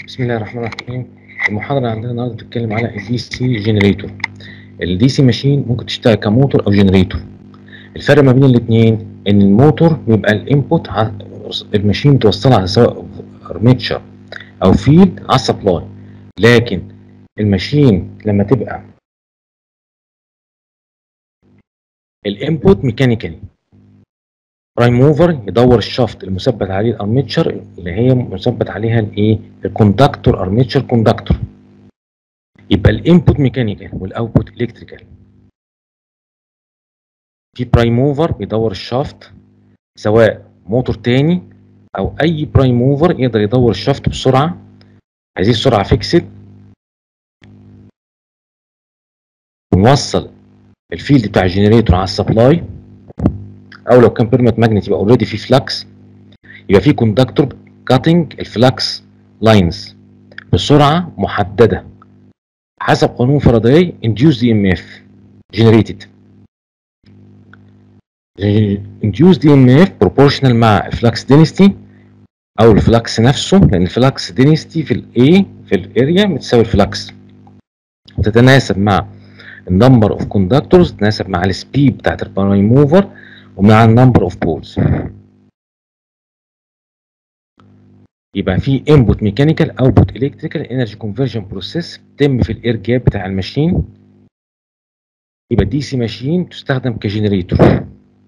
بسم الله الرحمن الرحيم المحاضرة عندنا النهارده بتتكلم على الدي سي جنريتور الدي سي ماشين ممكن تشتغل كموتور او جنريتور الفرق ما بين الاثنين ان الموتور بيبقى الانبوت الماشين متوصلة على سواء ارميتشر او فيلد على السبلاي لكن الماشين لما تبقى الانبوت ميكانيكالي برايم موفر يدور الشافت المثبت عليه الارميتشر اللي هي مثبت عليها الايه الكوندكتور ارميتشر كوندكتور يبقى الانبوت ميكانيكال والاوتبوت الكتريكال في برايم موفر بيدور الشافت سواء موتور تاني او اي برايم موفر يقدر يدور الشافت بسرعه هذه السرعه فيكسد ونوصل الفيلد بتاع الجنريتور على السبلاي او لو كان بيرمنت ماجنت يبقى اوريدي في فلكس يبقى في كوندكتور كاتنج الفلكس لاينز بسرعه محدده حسب قانون فاراداي induced EMF generated induced EMF proportional مع الفلكس density او الفلكس نفسه لان الفلكس density في الاي في الاريا بتساوي الفلكس وتتناسب مع النمبر اوف كوندكتورز تتناسب مع السبيد بتاعت البرايم موفر ومع النمبر اوف بولز يبقى في انبوت ميكانيكال اوتبوت الكتريكال انرجي كونفرجن بروسيس بتتم في الاير جاب بتاع الماشين يبقى دي سي ماشين تستخدم كجنريتور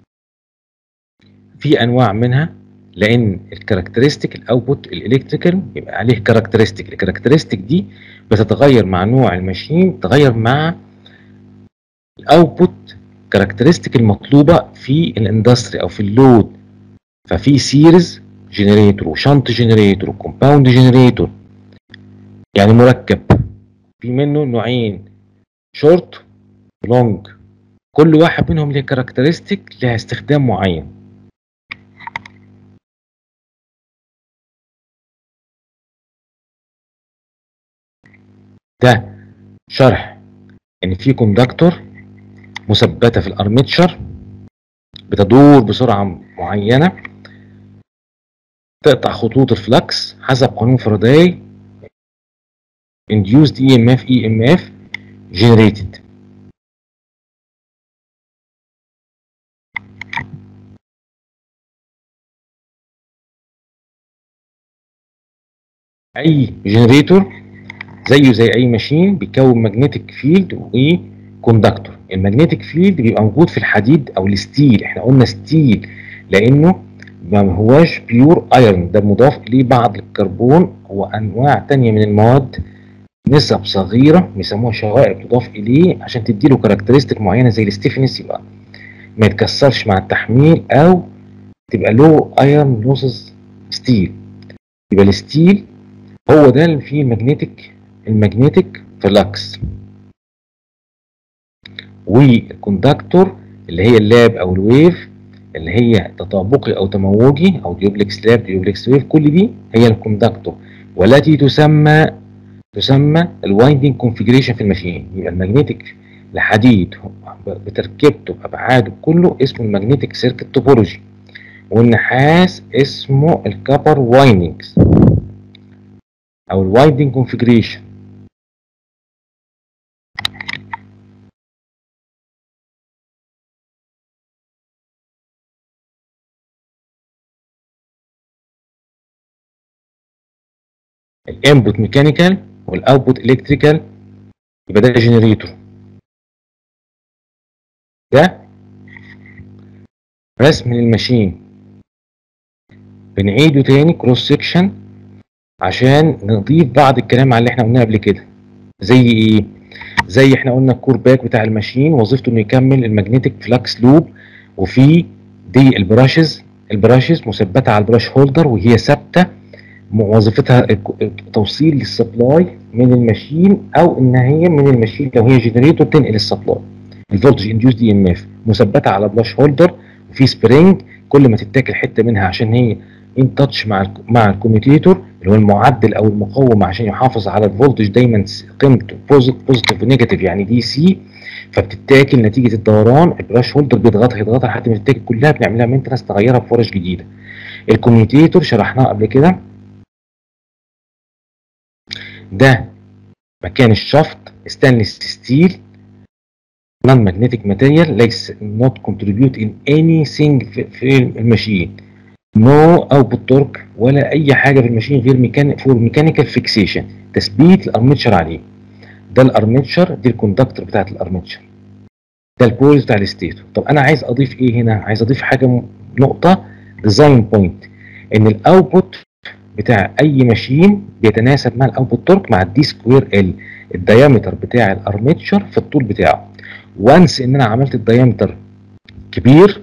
في انواع منها لان الكاركترستيك الاوتبوت الالكتريكال يبقى عليه كاركترستيك الكاركترستيك دي بتتغير مع نوع الماشين تتغير مع الاوتبوت كاركترستيك المطلوبه في الاندستري او في اللود ففي سيريز جنريتور وشنط جنريتور وكومباوند جنريتور يعني مركب في منه نوعين شورت لونج كل واحد منهم ليه كاركترستيك لها استخدام معين ده شرح ان في كوندكتور مثبتة في الارميتشر بتدور بسرعة معينة تقطع خطوط الفلكس حسب قانون فاراداي induced EMF EMF generated اي جنريتور زيه زي اي ماشين بيكون ماجنتيك فيلد وكوندكتور الماجنتيك فيلد بيبقى موجود في الحديد او الستيل احنا قلنا ستيل لانه ما هواش بيور ايرون ده مضاف اليه بعض الكربون وانواع تانية من المواد نسب صغيرة بيسموها شوائب تضاف اليه عشان تديله كاركترستيك معينة زي الستيفنس يبقى ما يتكسرش مع التحميل او تبقى له ايرون لوسز ستيل يبقى الستيل هو ده اللي فيه الماجنتيك الماجنتيك فلكس والكوندكتور اللي هي اللاب او الويف اللي هي تطابقي او تموجي او ديوبلكس لاب ديوبلكس ويف كل دي هي الكوندكتور والتي تسمى تسمى الوايندنج كونفيجريشن في الماشين يبقى الماجنتيك لحديد بتركيبته بابعاده كله اسمه الماجنتيك سيركت توبولوجي والنحاس اسمه الكابر وايندنجز او الوايندنج كونفيجريشن الانبوت ميكانيكال والاوتبوت الكتريكال يبقى ده جنريتور ده رسم للماشين بنعيده تاني كروس سكشن عشان نضيف بعض الكلام على اللي احنا قلناه قبل كده زي ايه زي احنا قلنا الكور باك بتاع الماشين وظيفته انه يكمل الماجنتيك فلكس لوب وفي دي البراشز البراشز مثبته على البراش هولدر وهي ثابته وظيفتها توصيل للسبلاي من الماشين او ان هي من الماشين لو هي جنريتور تنقل السبلاي الفولتج انديوس دي ام اف مثبته على بلاش هولدر وفي سبرينج كل ما تتاكل حته منها عشان هي ان تاتش مع ال مع الكوميتيتور اللي هو المعدل او المقاومه عشان يحافظ على الفولتج دايما قيمته بوزيتيف ونيجاتيف يعني دي سي فبتتاكل نتيجه الدوران البراش هولدر بيضغطها يضغطها لحد ما تتاكل كلها بنعملها مينتنس تغيرها بفرش جديده الكوميتيتور شرحناه قبل كده ده مكان الشفط ستانلس ستيل non magnetic material ليس not contribute in anything في, في الماشين no output torque ولا اي حاجه في الماشين غير ميكانيك فور ميكانيكال فيكسيشن تثبيت الارمتشر عليه ده الارمتشر دي الكوندكتور بتاعت الارمتشر ده البولز بتاع الستيتور طب انا عايز اضيف ايه هنا عايز اضيف حاجه نقطه ديزاين بوينت ان الاوتبوت بتاع اي ماشين بيتناسب مع الاوتبوت تورك مع الدي سكوير ال الديامتر بتاع الارمتشر في الطول بتاعه وانس ان انا عملت الديامتر كبير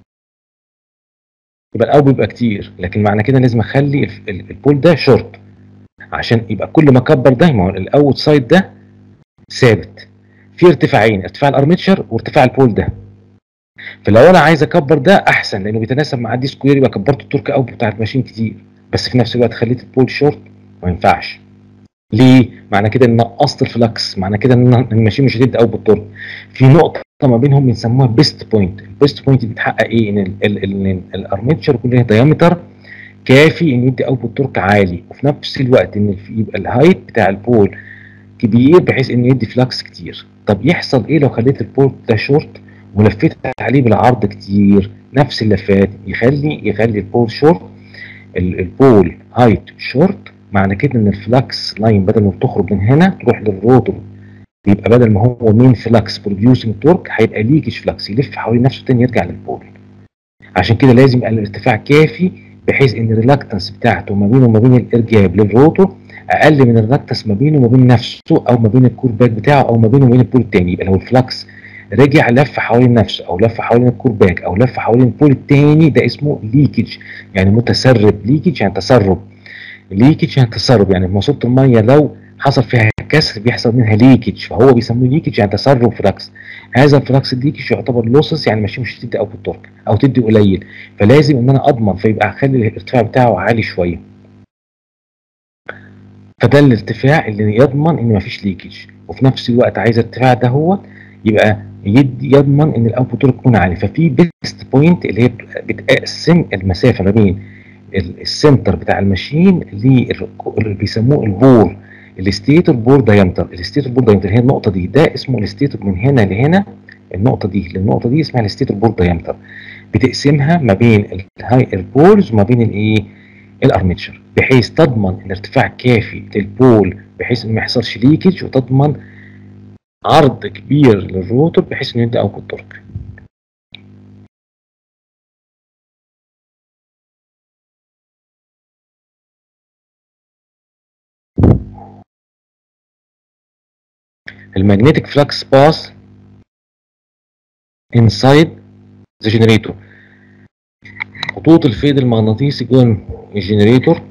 يبقى الاول بيبقى كتير لكن معنى كده لازم اخلي البول ده شورت عشان يبقى كل ما اكبر ده ما هو الاوت سايد ده ثابت في ارتفاعين ارتفاع الارمتشر وارتفاع البول ده فلو انا عايز اكبر ده احسن لانه بيتناسب مع الدي سكوير يبقى كبرت التورك اوت بتاع الماشين كتير بس في نفس الوقت خليت البول شورت ما ينفعش ليه؟ معنى كده ان نقصت الفلكس معنى كده ان الماشين مش هتدي اوت بالتورك في نقطه ما بينهم بنسموها بيست بوينت البيست بوينت دي بتحقق ايه ان الارمتشر يكون لها دايمتر كافي ان يدي اوت تورك عالي وفي نفس الوقت ان يبقى الهايت بتاع البول كبير بحيث انه يدي فلكس كتير طب يحصل ايه لو خليت البول ده شورت ولفيت عليه بالعرض كتير نفس اللفات يخلي يخلي البول شورت البول هايت شورت معنى كده ان الفلكس لاين بدل ما بتخرج من هنا تروح للروتور يبقى بدل ما هو مين فلكس بروديوسنج تورك هيبقى ليكج فلكس يلف حوالين نفسه تاني يرجع للبول عشان كده لازم يبقى الارتفاع كافي بحيث ان الريلاكتنس بتاعته ما بينه وما بين الارجاب للروتور اقل من الريلاكتنس ما بينه وما بين نفسه او ما بين الكور باك بتاعه او ما بينه وما بين البول التاني يبقى لو الفلكس رجع لف حوالين نفسه او لف حوالين الكور باك او لف حوالين البول التاني ده اسمه ليكج يعني متسرب ليكج يعني تسرب ليكج يعني تسرب يعني ماسوره الميه لو حصل فيها كسر بيحصل منها ليكج فهو بيسموه ليكج يعني تسرب فلكس هذا الفلكس الليكج يعتبر لوسس يعني ماشي مش تدي اوت تورك او تدي قليل فلازم ان انا اضمن فيبقى اخلي الارتفاع بتاعه عالي شويه فده الارتفاع اللي يضمن ان مفيش ليكج وفي نفس الوقت عايز الارتفاع ده هو يبقى يدي يضمن ان الاوتبوت تورك يكون عالي ففي بيست بوينت اللي هي بتقسم المسافه ما بين السنتر بتاع الماشين اللي بيسموه البور الستيتور بور دايمتر الستيتور بور دايمتر هي النقطه دي ده اسمه الستيتور من هنا لهنا النقطه دي للنقطه دي اسمها الستيتور بور دايمتر بتقسمها ما بين الهاي البولز وما بين الايه الارمتشر بحيث تضمن الارتفاع كافي للبول بحيث انه ما يحصلش ليكج وتضمن عرض كبير للروتور بحيث انه يدي اوتبوت تورك المagnetic flux path inside the generator خطوط الفيض المغناطيسي جوه الجنريتور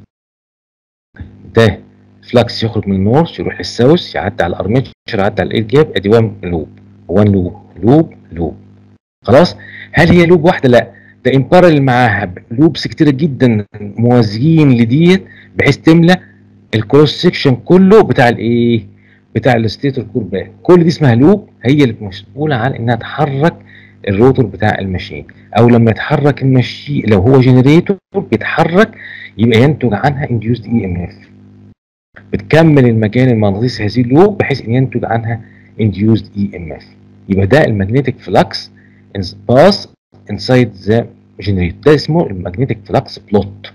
ده فلكس يخرج من النورث يروح للساوث يعدي على الارمتشر يعدي على الاير جاب ادي 1 لوب 1 لوب لوب لوب خلاص هل هي لوب واحده لا ده ان بارل معاها لوبس كتيره جدا موازيين لديت بحيث تملى الكروس سيكشن كله بتاع الايه بتاع الستيتور كور باك كل دي اسمها لوب هي اللي مسؤوله عن انها تحرك الروتور بتاع الماشين او لما يتحرك المشي لو هو جنريتور بيتحرك يبقى ينتج عنها induced EMF بتكمل المجال المغناطيسي هذه اللوب بحيث ان ينتج عنها induced EMF يبقى ده المagnetic flux باس inside the generator ده اسمه المagnetic flux plot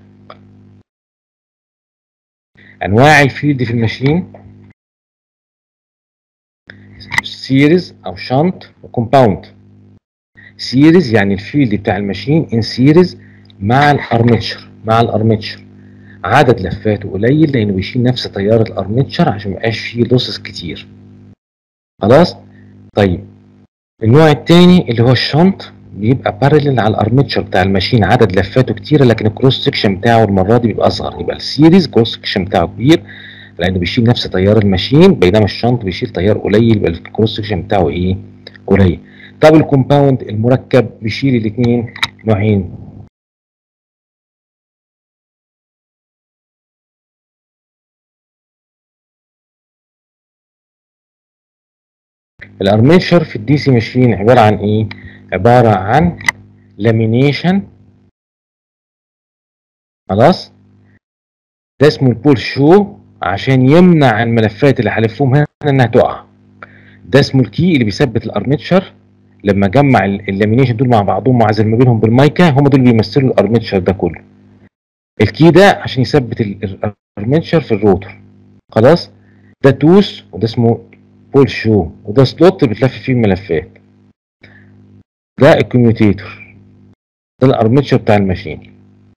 انواع الفيلد في الماشين سيريز او شنط وكومباوند سيريز يعني الفيلد بتاع الماشين ان سيريز مع الارمتشر مع الارمتشر عدد لفاته قليل لانه بيشيل نفس تيار الارمتشر عشان ما يبقاش فيه لوسز كتير خلاص طيب النوع الثاني اللي هو الشنط بيبقى بارلل على الارمتشر بتاع الماشين عدد لفاته كتيره لكن الكروس سكشن بتاعه المره دي بيبقى اصغر يبقى السيريز كروس سكشن بتاعه كبير لانه بيشيل نفس تيار الماشين بينما الشنط بيشيل تيار قليل يبقى الكروس سكشن بتاعه ايه قليل طب الكومباوند المركب بيشيل الاثنين نوعين الارميتشر في الدي سي ماشين عباره عن ايه عباره عن لامينيشن خلاص ده اسمه البول شو عشان يمنع الملفات اللي هلفهم هنا انها تقع ده اسمه الكي اللي بيثبت الارمتشر لما اجمع ال- اللامينيشن دول مع بعضهم وعزل ما بينهم بالمايكا هم دول بيمثلوا الارمتشر ده كله الكي ده عشان يثبت ال- الارمتشر في الروتر خلاص ده توس وده اسمه بول شو وده سلوت بتلف فيه الملفات ده الكوميوتيتور ده الارمتشر بتاع الماشين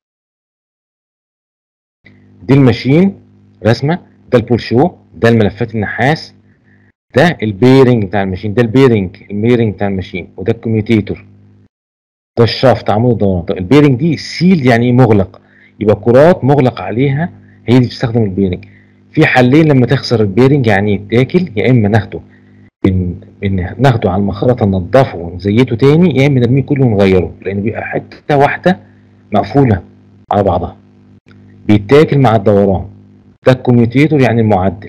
دي الماشين رسمه ده البول شو ده الملفات النحاس ده البيرنج بتاع الماشين ده البيرنج البيرنج بتاع الماشين وده الكوميوتيتور ده الشافت عمود الدوران طب البيرنج دي سيل يعني ايه مغلق يبقى كرات مغلق عليها هي دي بتستخدم البيرنج في حلين لما تخسر البيرنج يعني يتاكل يا اما ناخده بن... بن... ناخده على المخرطه ننضفه ونزيته تاني يا اما نرميه كله ونغيره لان بيبقى حته واحده مقفوله على بعضها بيتاكل مع الدوران ده الكوميوتيتور يعني المعدل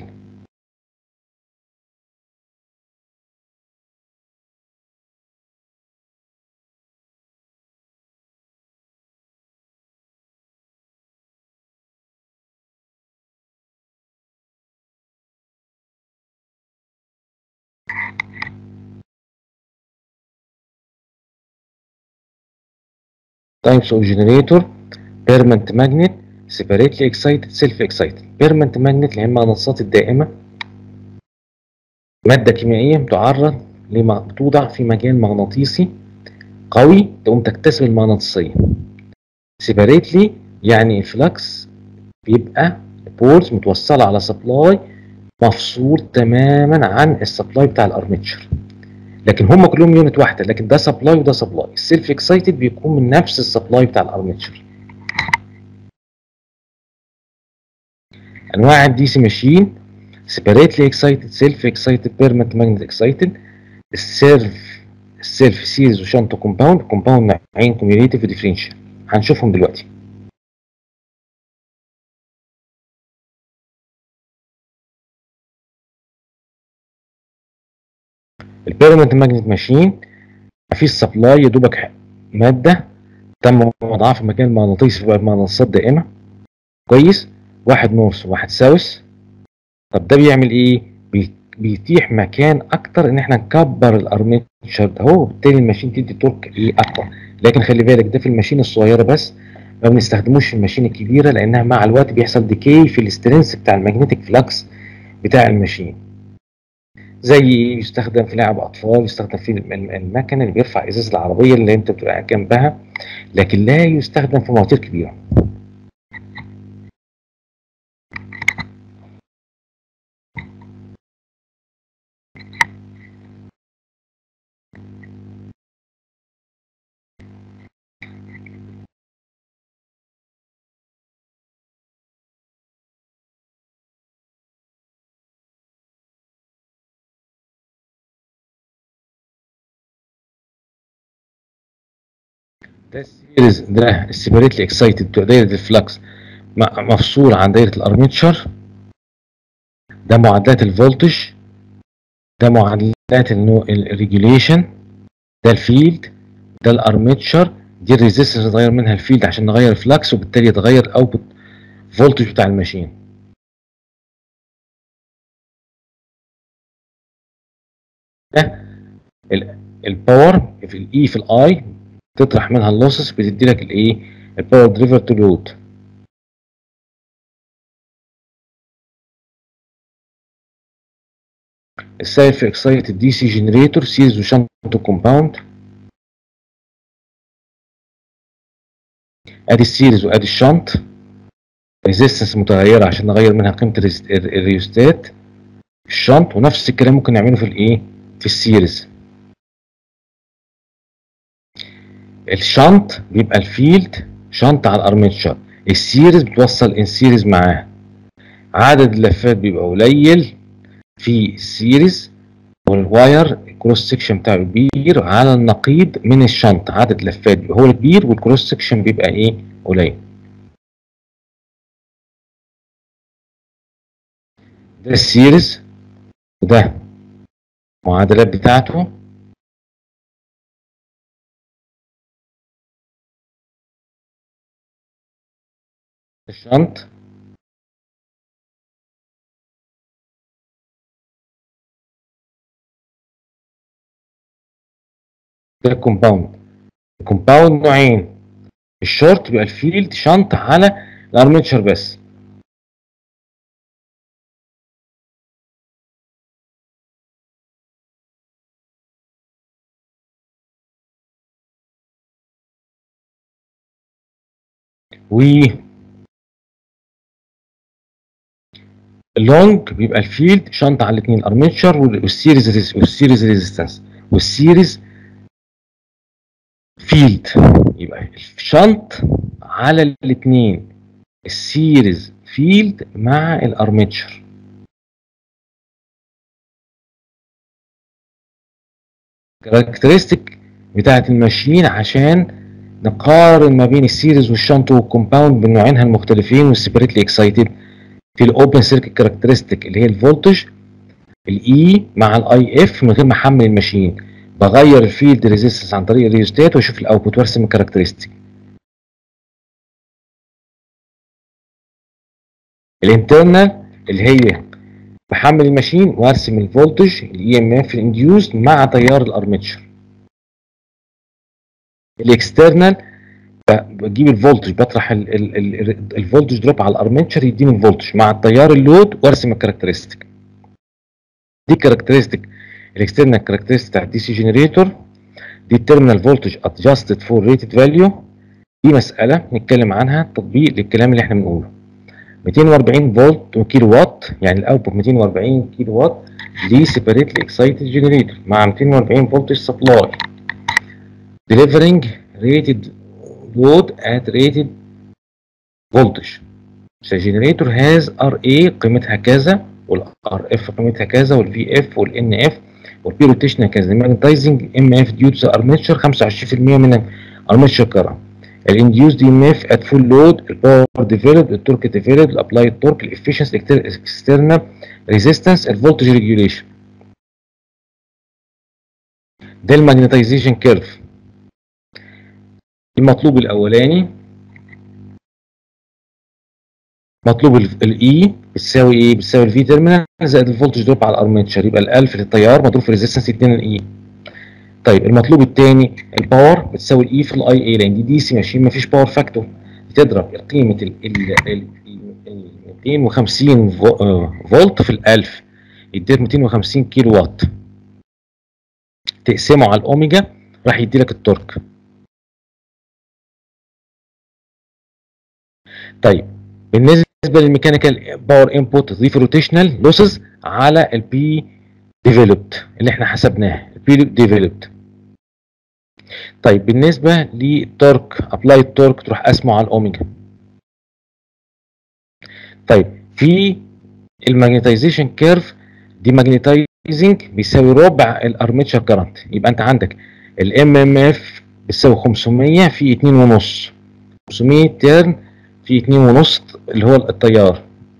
types of generator permanent magnet separately excited self excited permanent magnet اللي هي المغناطيسات الدائمة مادة كيميائية بتعرض لما بتوضع في مجال مغناطيسي قوي تقوم تكتسب المغناطيسية separately يعني الفلكس بيبقى بورز متوصلة على سبلاي مفصول تماما عن السبلاي بتاع الارمتشر لكن هم كلهم يونت واحده لكن ده سبلاي وده سبلاي السيلف اكسايتد بيكون من نفس السبلاي بتاع الارمتشر انواع الدي سي ماشين سيبريتلي اكسايتد سيلف اكسايتد بيرمنت ماجنت اكسايتد السيلف السيلف سيريز وشنطه كومباوند كومباوند نوعين كوميوليتيف وديفرنشال هنشوفهم دلوقتي البيرمنت ماجنت ماشين مفيش سبلاي يا دوبك ماده تم وضعها في مكان مغناطيسي بقى مغناطيسات دائمه كويس واحد نورث وواحد ساوث طب ده بيعمل ايه بي- بيتيح مكان اكتر ان احنا نكبر الارمتشر ده هو وبالتالي الماشين تدي تورك ايه اكتر لكن خلي بالك ده في الماشين الصغيره بس ما بنستخدموش في الماشين الكبيره لانها مع الوقت بيحصل ديكي في الاسترنس بتاع المagnetic فلكس بتاع الماشين زي ايه يستخدم في لعب اطفال يستخدم في الم- الم- المكنه اللي بيرفع ازاز العربيه اللي انت بتبقى جنبها لكن لا يستخدم في مواتير كبيره ده السيريز ده السيبريتلي اكسايتد بتوع دايره الفلكس م- مفصول عن دايره الارميتشر ده معادلات الفولتج ده معادلات الريجوليشن ده الفيلد ده الارميتشر دي الريزيستنس نغير منها الفيلد عشان نغير الفلكس وبالتالي يتغير الاوتبوت فولتج بتاع الماشين ده الباور في الاي في الاي تطرح منها اللوسز بتدي لك الايه الباور دريفر تو لود السيلف اكسايتد دي سي جنريتور سيريز وشنت كومباوند ادي السيريز وادي الشنط ريزيستنس متغيره عشان نغير منها قيمه الريز- الريوستات في الشنط ونفس الكلام ممكن نعمله في الايه في السيريز الشنط بيبقى الفيلد شنط على الارميتشر السيريز بتوصل ان سيريز معاه عدد اللفات بيبقى قليل في السيريز والواير الكروس سكشن بتاعه كبير على النقيض من الشنط عدد لفات بيبقى هو الكبير والكروس سكشن بيبقى ايه قليل ده السيريز وده المعادلات بتاعته الشنط ده الكومباوند الكومباوند نوعين الشورت بيبقى الفيلد شنط على الارميتشر بس و اللونج بيبقى الفيلد شنط على الاثنين ارميتشر والسيريز والسيريز ريزيستنس والسيريز فيلد يبقى الشنط على الاثنين السيريز فيلد مع الارميتشر كاركترستيك بتاعت الماشين عشان نقارن ما بين السيريز والشنط والكومباوند بنوعينها المختلفين والسيبريتلي اكسايتد في الاوبن سيركت كاركترستيك اللي هي الفولتج الاي مع الاي اف من غير ما احمل الماشين بغير الفيلد ريزيستنس عن طريق الريوستات واشوف الاوتبوت وارسم الكاركترستيك الانترنال اللي هي بحمل الماشين وارسم الفولتج الاي ام اف الانديوز مع تيار الارمتشر الاكسترنال بجيب الفولتج بطرح الفولتج دروب على الارمتشر يديني الفولتج مع التيار اللود وارسم الكاركترستيك دي الكاركترستيك الاكسترنال كاركترستيك بتاع الدي سي جنريتور دي التيرمينال فولتج ادجستد فور ريتد فاليو دي مساله نتكلم عنها تطبيق للكلام اللي احنا بنقوله 240 فولت وكيلو وات يعني الاوتبوت 240 كيلو وات دي سيبريتلي اكسايتد جنريتور مع 240 فولتج سبلاي delivering rated load at rated voltage. The generator has RA قيمتها كذا والRF قيمتها كذا والVF والNF والبي روتيشنال كذا magnetizing MF due to the armature 25% من armature current. الانديوسد ام اف ات فول لود الباور ديفلوب التورك ديفلوب الابلايد تورك الافشنسي اكسترنال ريزيستنس الفولتج ريجوليشن ده الماجنتايزيشن كيرف المطلوب الاولاني مطلوب الاي بتساوي ايه بتساوي الفي تيرمينال زائد الفولتج دروب على الارميتشر يبقى ال1000 للتيار مضروب في ريزيستنس 2 الاي طيب المطلوب الثاني الباور بتساوي الاي في الاي اي لان دي دي سي ماشين ما فيش باور فاكتور بتضرب قيمه ال 250 فولت في ال1000 يديك 250 كيلو وات تقسمه على الاوميجا راح يدي لك التورك طيب بالنسبه للميكانيكال باور انبوت تضيف روتيشنال لوسز على البي ديفلوبد اللي احنا حسبناه البي ديفلوبد طيب بالنسبه للتورك ابلاي التورك تروح قسمه على الاوميجا طيب في الماجنتايزيشن كيرف دي ماجنتايزنج بيساوي ربع الارميتشر كرنت يبقى انت عندك الام ام اف بتساوي 500 في 2 ونص 500 تيرن في 2 ونص اللي هو التيار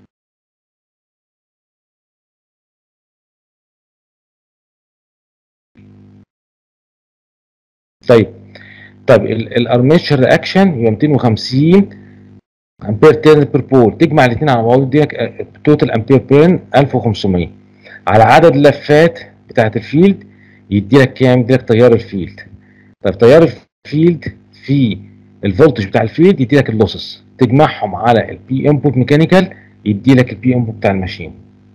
طيب طيب الارميتشر رياكشن يبقى 250 امبير تيرن بير بول تجمع الاثنين على بعض يديك توتال امبير بيرن 1500 على عدد اللفات بتاعت الفيلد يدي لك كام؟ يدي لك تيار الفيلد طيب تيار الفيلد في الفولتج بتاع الفيلد يدي لك اللوسز تجمعهم على البي انبوت ميكانيكال يدي لك البي انبوت بتاع الماشين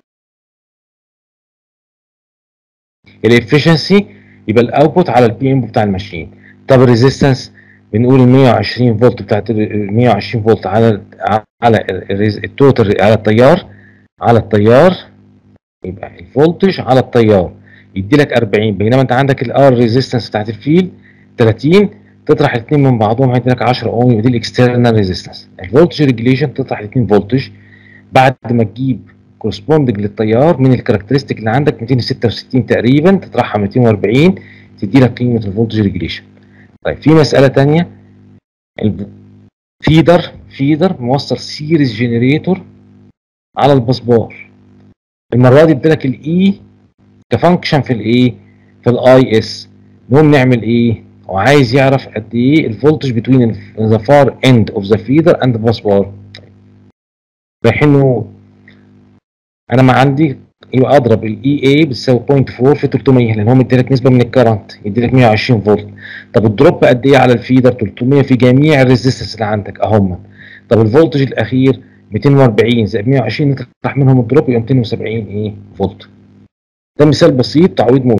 الافشنسي يبقى الاوتبوت على البي انبوت بتاع الماشين طب الريزيستنس بنقول ال 120 فولت بتاعت ال 120 فولت على على التوتال على التيار على التيار يبقى الفولتج على التيار يدي لك 40 بينما انت عندك الار ريزيستنس بتاعت الفيل 30 تطرح الاثنين من بعضهم هيدي لك 10 اوم يبقى دي الاكسترنال ريزيستنس الفولتج ريجوليشن تطرح الاثنين فولتج بعد ما تجيب كورسبوندنج للتيار من الكاركترستيك اللي عندك 266 تقريبا تطرحها 240 تدي لك قيمه الفولتج ريجوليشن طيب في مساله ثانيه فيدر فيدر موصل سيريز جنريتور على البسبار المره دي ادالك الاي كفانكشن في الايه في الاي اس نقوم نعمل ايه وعايز يعرف قد ايه الفولتج بتوين ذا فار اند اوف ذا فيدر اند بس بار رايحين انا ما عندي يبقى اضرب الاي اي بتساوي 0.4 في 300 لان هو مديلك نسبه من الكرنت يديلك 120 فولت طب الدروب قد ايه على الفيدر 300 في جميع الريزيستنس اللي عندك اهم طب الفولتج الاخير 240 زائد 120 نطرح منهم الدروب يبقى 270 ايه فولت ده مثال بسيط تعويض